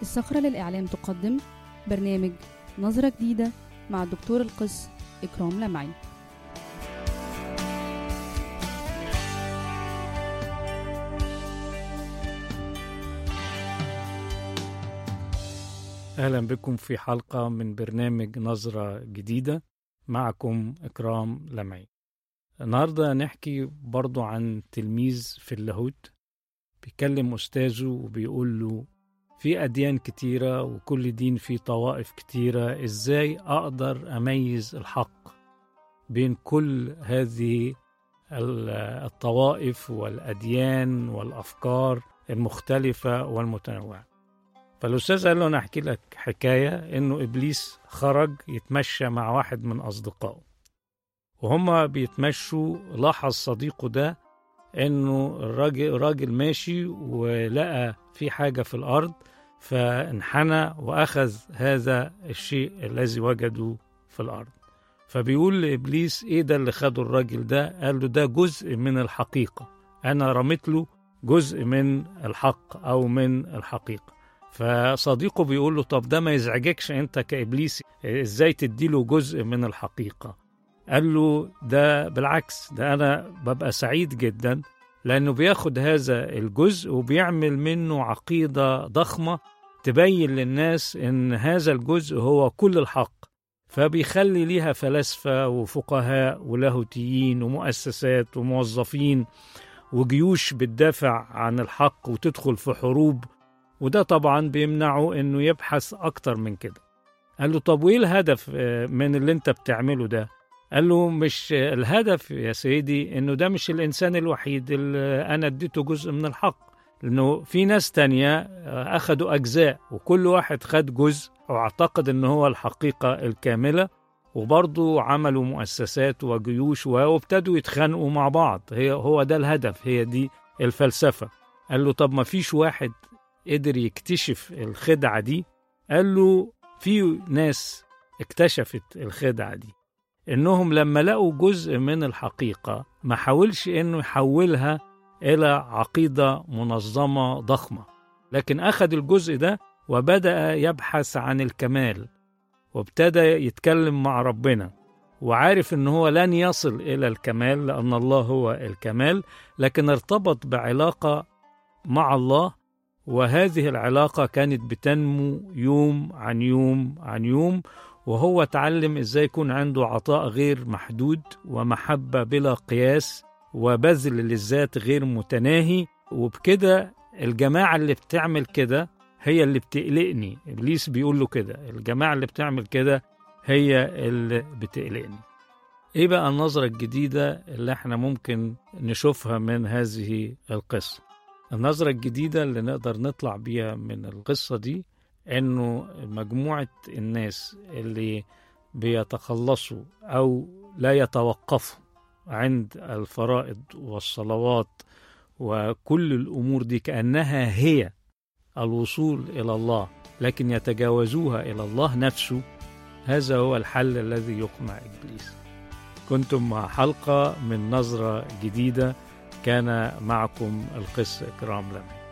الصخرة للإعلام تقدم برنامج نظرة جديدة مع الدكتور القس إكرام لمعي أهلا بكم في حلقة من برنامج نظرة جديدة معكم إكرام لمعي النهاردة نحكي برضو عن تلميذ في اللاهوت بيكلم أستاذه وبيقول له في أديان كتيرة وكل دين فيه طوائف كتيرة إزاي أقدر أميز الحق بين كل هذه الطوائف والأديان والأفكار المختلفة والمتنوعة فالأستاذ قال له أنا أحكي لك حكاية إنه إبليس خرج يتمشى مع واحد من أصدقائه وهما بيتمشوا لاحظ صديقه ده إنه الراجل راجل ماشي ولقى في حاجة في الأرض فانحنى وأخذ هذا الشيء الذي وجده في الأرض فبيقول لإبليس إيه ده اللي خده الراجل ده قال له ده جزء من الحقيقة أنا رميت له جزء من الحق أو من الحقيقة فصديقه بيقول له طب ده ما يزعجكش انت كابليس ازاي تديله جزء من الحقيقه قال له ده بالعكس ده انا ببقى سعيد جدا لانه بياخد هذا الجزء وبيعمل منه عقيده ضخمه تبين للناس ان هذا الجزء هو كل الحق فبيخلي ليها فلاسفه وفقهاء ولاهوتيين ومؤسسات وموظفين وجيوش بتدافع عن الحق وتدخل في حروب وده طبعا بيمنعه انه يبحث اكتر من كده قال له طب وايه الهدف من اللي انت بتعمله ده قال له مش الهدف يا سيدي انه ده مش الانسان الوحيد اللي انا اديته جزء من الحق لانه في ناس تانية اخدوا اجزاء وكل واحد خد جزء واعتقد ان هو الحقيقة الكاملة وبرضه عملوا مؤسسات وجيوش وابتدوا يتخانقوا مع بعض هي هو ده الهدف هي دي الفلسفة قال له طب ما فيش واحد قدر يكتشف الخدعة دي قال له في ناس اكتشفت الخدعة دي إنهم لما لقوا جزء من الحقيقة ما حاولش إنه يحولها إلى عقيدة منظمة ضخمة لكن أخذ الجزء ده وبدأ يبحث عن الكمال وابتدى يتكلم مع ربنا وعارف إن هو لن يصل إلى الكمال لأن الله هو الكمال لكن ارتبط بعلاقة مع الله وهذه العلاقة كانت بتنمو يوم عن يوم عن يوم وهو اتعلم ازاي يكون عنده عطاء غير محدود ومحبة بلا قياس وبذل للذات غير متناهي وبكده الجماعة اللي بتعمل كده هي اللي بتقلقني إبليس بيقول له كده الجماعة اللي بتعمل كده هي اللي بتقلقني ايه بقى النظرة الجديدة اللي احنا ممكن نشوفها من هذه القصة النظرة الجديدة اللي نقدر نطلع بيها من القصة دي إنه مجموعة الناس اللي بيتخلصوا أو لا يتوقفوا عند الفرائض والصلوات وكل الأمور دي كأنها هي الوصول إلى الله لكن يتجاوزوها إلى الله نفسه هذا هو الحل الذي يقمع إبليس كنتم مع حلقة من نظرة جديدة كان معكم القس إكرام لمعي